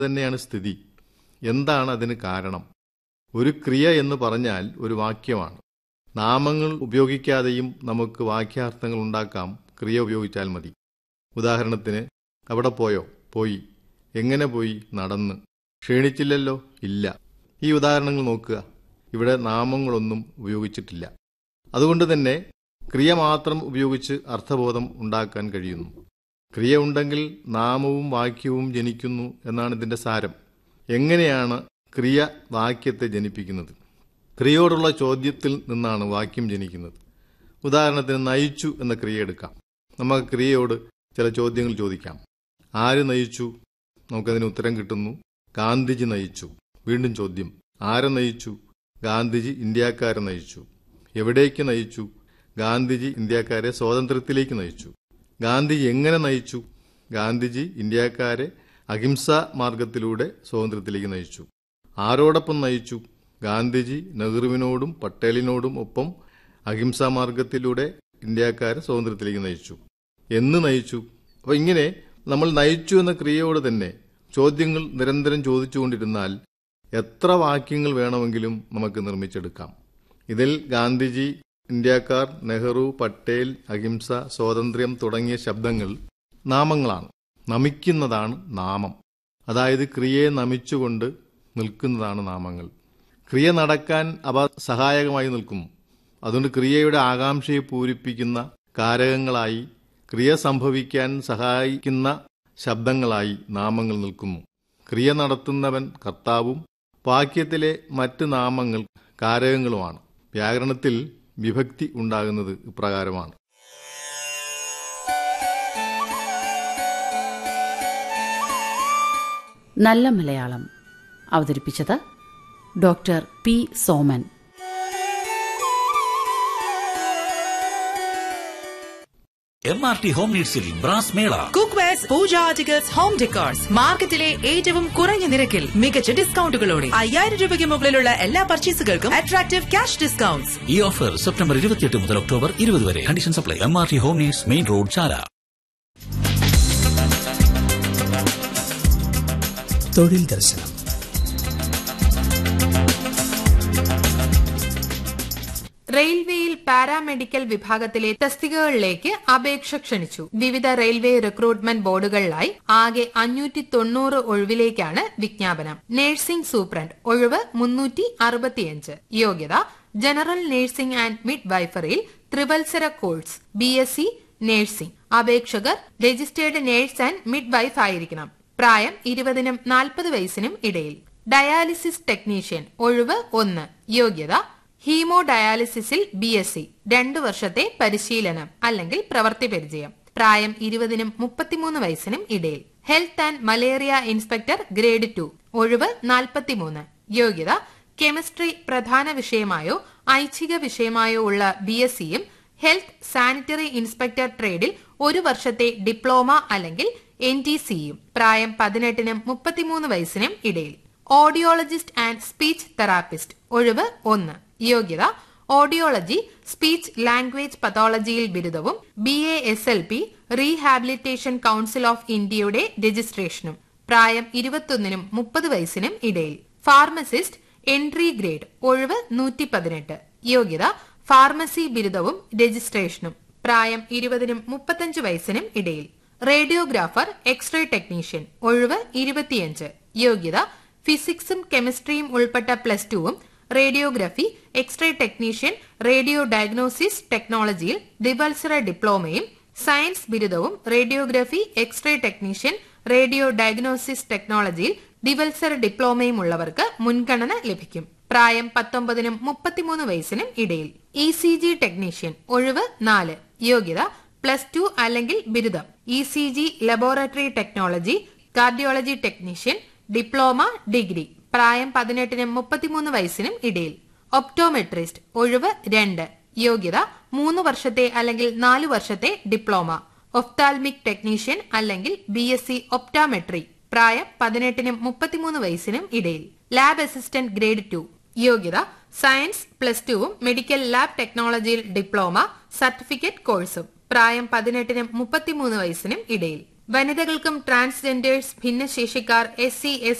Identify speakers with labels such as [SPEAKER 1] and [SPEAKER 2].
[SPEAKER 1] തന്നെയാണ് സ്ഥിതി എന്താണ് അതിന് കാരണം ഒരു ക്രിയ എന്ന് പറഞ്ഞാൽ ഒരു വാക്യമാണ് നാമങ്ങൾ ഉപയോഗിക്കാതെയും നമുക്ക് വാക്യാർത്ഥങ്ങൾ ഉണ്ടാക്കാം ക്രിയ ഉപയോഗിച്ചാൽ മതി ഉദാഹരണത്തിന് അവിടെ പോയോ പോയി എങ്ങനെ പോയി നടന്ന് ക്ഷീണിച്ചില്ലല്ലോ ഇല്ല ഈ ഉദാഹരണങ്ങൾ നോക്കുക ഇവിടെ നാമങ്ങളൊന്നും ഉപയോഗിച്ചിട്ടില്ല അതുകൊണ്ട് തന്നെ ക്രിയ മാത്രം ഉപയോഗിച്ച് അർത്ഥബോധം ഉണ്ടാക്കാൻ കഴിയുന്നു ക്രിയ ഉണ്ടെങ്കിൽ നാമവും വാക്യവും ജനിക്കുന്നു എന്നാണ് ഇതിന്റെ സാരം എങ്ങനെയാണ് ക്രിയ വാക്യത്തെ ജനിപ്പിക്കുന്നത് ക്രിയയോടുള്ള ചോദ്യത്തിൽ നിന്നാണ് വാക്യം ജനിക്കുന്നത് ഉദാഹരണത്തിന് നയിച്ചു എന്ന ക്രിയ എടുക്കാം നമുക്ക് ക്രിയയോട് ചില ചോദ്യങ്ങൾ ചോദിക്കാം ആര് നയിച്ചു നമുക്കതിന് ഉത്തരം കിട്ടുന്നു ഗാന്ധിജി നയിച്ചു വീണ്ടും ചോദ്യം ആരെ നയിച്ചു ഗാന്ധിജി ഇന്ത്യക്കാരെ നയിച്ചു എവിടേക്ക് നയിച്ചു ഗാന്ധിജി ഇന്ത്യക്കാരെ സ്വാതന്ത്ര്യത്തിലേക്ക് നയിച്ചു ഗാന്ധിജി എങ്ങനെ നയിച്ചു ഗാന്ധിജി ഇന്ത്യക്കാരെ അഹിംസാ മാർഗത്തിലൂടെ സ്വാതന്ത്ര്യത്തിലേക്ക് നയിച്ചു ആരോടൊപ്പം നയിച്ചു ഗാന്ധിജി നെഹ്റുവിനോടും പട്ടേലിനോടും ഒപ്പം അഹിംസാ മാർഗത്തിലൂടെ ഇന്ത്യക്കാരെ സ്വാതന്ത്ര്യത്തിലേക്ക് നയിച്ചു എന്ന് നയിച്ചു അപ്പൊ ഇങ്ങനെ നമ്മൾ നയിച്ചു എന്ന ക്രിയയോട് തന്നെ ചോദ്യങ്ങൾ നിരന്തരം ചോദിച്ചുകൊണ്ടിരുന്നാൽ എത്ര വാക്യങ്ങൾ വേണമെങ്കിലും നമുക്ക് നിർമ്മിച്ചെടുക്കാം ഇതിൽ ഗാന്ധിജി ഇന്ത്യക്കാർ നെഹ്റു പട്ടേൽ അഹിംസ സ്വാതന്ത്ര്യം തുടങ്ങിയ ശബ്ദങ്ങൾ നാമങ്ങളാണ് നമിക്കുന്നതാണ് നാമം അതായത് ക്രിയയെ നമിച്ചുകൊണ്ട് നിൽക്കുന്നതാണ് നാമങ്ങൾ ക്രിയ നടക്കാൻ അവ സഹായകമായി നിൽക്കുന്നു അതുകൊണ്ട് ക്രിയയുടെ ആകാംക്ഷയെ പൂരിപ്പിക്കുന്ന കാരകങ്ങളായി ക്രിയ സംഭവിക്കാൻ സഹായിക്കുന്ന ശബ്ദങ്ങളായി നാമങ്ങൾ നിൽക്കുന്നു ക്രിയ നടത്തുന്നവൻ കർത്താവും വാക്യത്തിലെ മറ്റ് നാമങ്ങൾ കാരകങ്ങളുമാണ് വ്യാകരണത്തിൽ വിഭക്തി ഉണ്ടാകുന്നത് ഇപ്രകാരമാണ്
[SPEAKER 2] നല്ല മലയാളം അവതരിപ്പിച്ചത് doctor P Soman
[SPEAKER 3] M R T home നീഡ്സിൽ brass mela
[SPEAKER 4] cook wares pooja articles home decors മാർക്കറ്റിലെ ഏറ്റവും കുറഞ്ഞ നിരക്കിൽ മികച്ച ഡിസ്കൗണ്ടുകളോടെ അയ്യായിരം രൂപയ്ക്ക് മുകളിലുള്ള എല്ലാ പർച്ചേസുകൾക്കും അട്രാക്റ്റീവ് ക്യാഷ് ഡിസ്കൗണ്ട്സ്
[SPEAKER 3] ഈ ഓഫർ സെപ്റ്റംബർ ഇരുപത്തിയെട്ട് മുതൽ ഒക്ടോബർ ഇരുപത് വരെ conditions apply M R T home needs main road Chala
[SPEAKER 5] തൊഴിൽ ദർശനം
[SPEAKER 6] റെയിൽവേയിൽ പാരാമെഡിക്കൽ വിഭാഗത്തിലെ തസ്തികകളിലേക്ക് അപേക്ഷ ക്ഷണിച്ചു വിവിധ റെയിൽവേ റിക്രൂട്ട്മെന്റ് ബോർഡുകളിലായി ആകെ അഞ്ഞൂറ്റി തൊണ്ണൂറ് ഒഴിവിലേക്കാണ് വിജ്ഞാപനം നഴ്സിംഗ് സൂപ്രണ്ട് ഒഴിവ് മുന്നൂറ്റി അറുപത്തിയഞ്ച് യോഗ്യത ജനറൽ നഴ്സിംഗ് ആൻഡ് മിഡ് വൈഫറിയിൽ ത്രിവത്സര course B S C nursing അപേക്ഷകർ registered nurse and midwife ആയിരിക്കണം പ്രായം ഇരുപതിനും നാൽപ്പത് വയസ്സിനും ഇടയിൽ ഡയാലിസിസ് ടെക്നീഷ്യൻ ഒഴിവ് ഒന്ന് യോഗ്യത ഹീമോ ഡയാലിസിസിൽ ബി എസ് സി രണ്ടു വർഷത്തെ പരിശീലനം അല്ലെങ്കിൽ പ്രവൃത്തി പരിചയം പ്രായം ഇരുപതിനും മുപ്പത്തിമൂന്ന് വയസ്സിനും ഇടയിൽ health and malaria inspector grade two ഒഴിവ് നാൽപ്പത്തിമൂന്ന് യോഗ്യത കെമിസ്ട്രി പ്രധാന വിഷയമായോ ഐച്ഛിക വിഷയമായോ ഉള്ള ബി എസ് സിയും ഹെൽത്ത് സാനിറ്ററി ഇൻസ്പെക്ടർ ട്രേഡിൽ ഒരു വർഷത്തെ ഡിപ്ലോമ അല്ലെങ്കിൽ എൻ ടി സിയും പ്രായം പതിനെട്ടിനും മുപ്പത്തിമൂന്ന് വയസ്സിനും ഇടയിൽ ഓഡിയോളജിസ്റ്റ് ആൻഡ് സ്പീച്ച് തെറാപ്പിസ്റ്റ് ഒഴിവ് ഒന്ന് യോഗ്യത ഓഡിയോളജി സ്പീച്ച് ലാംഗ്വേജ് പതോളജിയിൽ ബിരുദവും B A S L P rehabilitation council of ഇന്ത്യയുടെ രജിസ്ട്രേഷനും പ്രായം ഇരുപത്തൊന്നിനും മുപ്പത് വയസ്സിനും ഇടയിൽ ഫാർമസിസ്റ്റ് എൻട്രി ഗ്രേഡ് ഒഴിവ് നൂറ്റി പതിനെട്ട് യോഗ്യത ഫാർമസി ബിരുദവും രജിസ്ട്രേഷനും പ്രായം ഇരുപതിനും മുപ്പത്തഞ്ച് വയസ്സിനും ഇടയിൽ റേഡിയോഗ്രാഫർ എക്സ്റേ ടെക്നീഷ്യൻ ഒഴിവ് ഇരുപത്തിയഞ്ച് യോഗ്യത ഫിസിക്സും കെമിസ്ട്രിയും ഉൾപ്പെട്ട പ്ലസ് ടുവും radiography x-ray technician radio diagnosis ടെക്നോളജിയിൽ ദ്വിവത്സര ഡിപ്ലോമയും സയൻസ് ബിരുദവും radiography x-ray technician radio diagnosis ടെക്നോളജിയിൽ ദ്വിവത്സര ഡിപ്ലോമയും ഉള്ളവർക്ക് മുൻഗണന ലഭിക്കും പ്രായം പത്തൊമ്പതിനും മുപ്പത്തിമൂന്ന് വയസ്സിനും ഇടയിൽ ഇ സി ജി ടെക്നീഷ്യൻ ഒഴിവ് നാല് യോഗ്യത പ്ലസ് ടു അല്ലെങ്കിൽ ബിരുദം E C G laboratory technology cardiology technician diploma degree പ്രായം പതിനെട്ടിനും മുപ്പത്തിമൂന്ന് വയസ്സിനും ഇടയിൽ ഒപ്റ്റോമെട്രിസ്റ്റ് ഒഴിവ് രണ്ട് യോഗ്യത മൂന്ന് വർഷത്തെ അല്ലെങ്കിൽ നാലു വർഷത്തെ ഡിപ്ലോമ ഒഫ്താൽമിക് ടെക്നീഷ്യൻ അല്ലെങ്കിൽ ബി എസ് സി ഒപ്റ്റാമെട്രി പ്രായം പതിനെട്ടിനും മുപ്പത്തിമൂന്ന് വയസ്സിനും ഇടയിൽ ലാബ് അസിസ്റ്റന്റ് ഗ്രേഡ് ടു യോഗ്യത സയൻസ് പ്ലസ് ടുവും മെഡിക്കൽ ലാബ് ടെക്നോളജിയിൽ ഡിപ്ലോമ സർട്ടിഫിക്കറ്റ് കോഴ്സും പ്രായം പതിനെട്ടിനും മുപ്പത്തിമൂന്ന് വയസ്സിനും ഇടയിൽ വനിതകൾക്കും ട്രാൻസ്ജെൻഡേഴ്സ് ഭിന്നശേഷിക്കാർ എസ് സി എസ്